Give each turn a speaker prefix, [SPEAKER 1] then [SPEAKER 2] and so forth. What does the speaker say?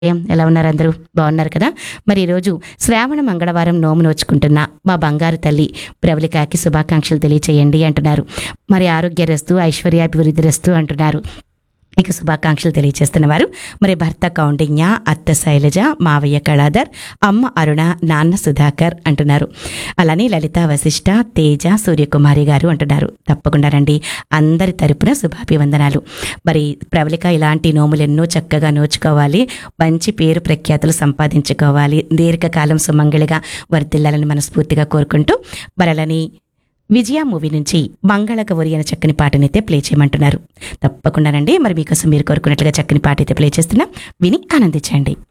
[SPEAKER 1] ఏం ఎలా ఉన్నారు అందరూ బాగున్నారు కదా మరి ఈరోజు శ్రావణ మంగళవారం నోము నోచుకుంటున్న మా బంగారు తల్లి ప్రవళికాకి శుభాకాంక్షలు తెలియచేయండి అంటున్నారు మరి ఆరోగ్యరస్తు ఐశ్వర్యాభివృద్ధిరస్తు అంటున్నారు ఇక శుభాకాంక్షలు తెలియజేస్తున్నవారు మరి భర్త కౌండిన్య అత్త శైలజ మావయ్య కళాధర్ అమ్మ అరుణ నాన్న సుధాకర్ అంటున్నారు అలానే లలిత వశిష్ట తేజ సూర్యకుమారి గారు అంటున్నారు తప్పకుండా రండి అందరి తరపున శుభాభివందనాలు మరి ప్రవళిక ఇలాంటి నోములు ఎన్నో చక్కగా నోచుకోవాలి మంచి పేరు ప్రఖ్యాతులు సంపాదించుకోవాలి దీర్ఘకాలం సుమంగళిగా వర్ధిల్లాలని మనస్ఫూర్తిగా కోరుకుంటూ మరలని విజయ మూవీ నుంచి మంగళగౌరి అనే చక్కని పాటనైతే ప్లే చేయమంటున్నారు తప్పకుండానండి మరి మీకోసం మీరు కోరుకున్నట్లుగా చక్కని పాట అయితే ప్లే చేస్తున్నా విని ఆనందించండి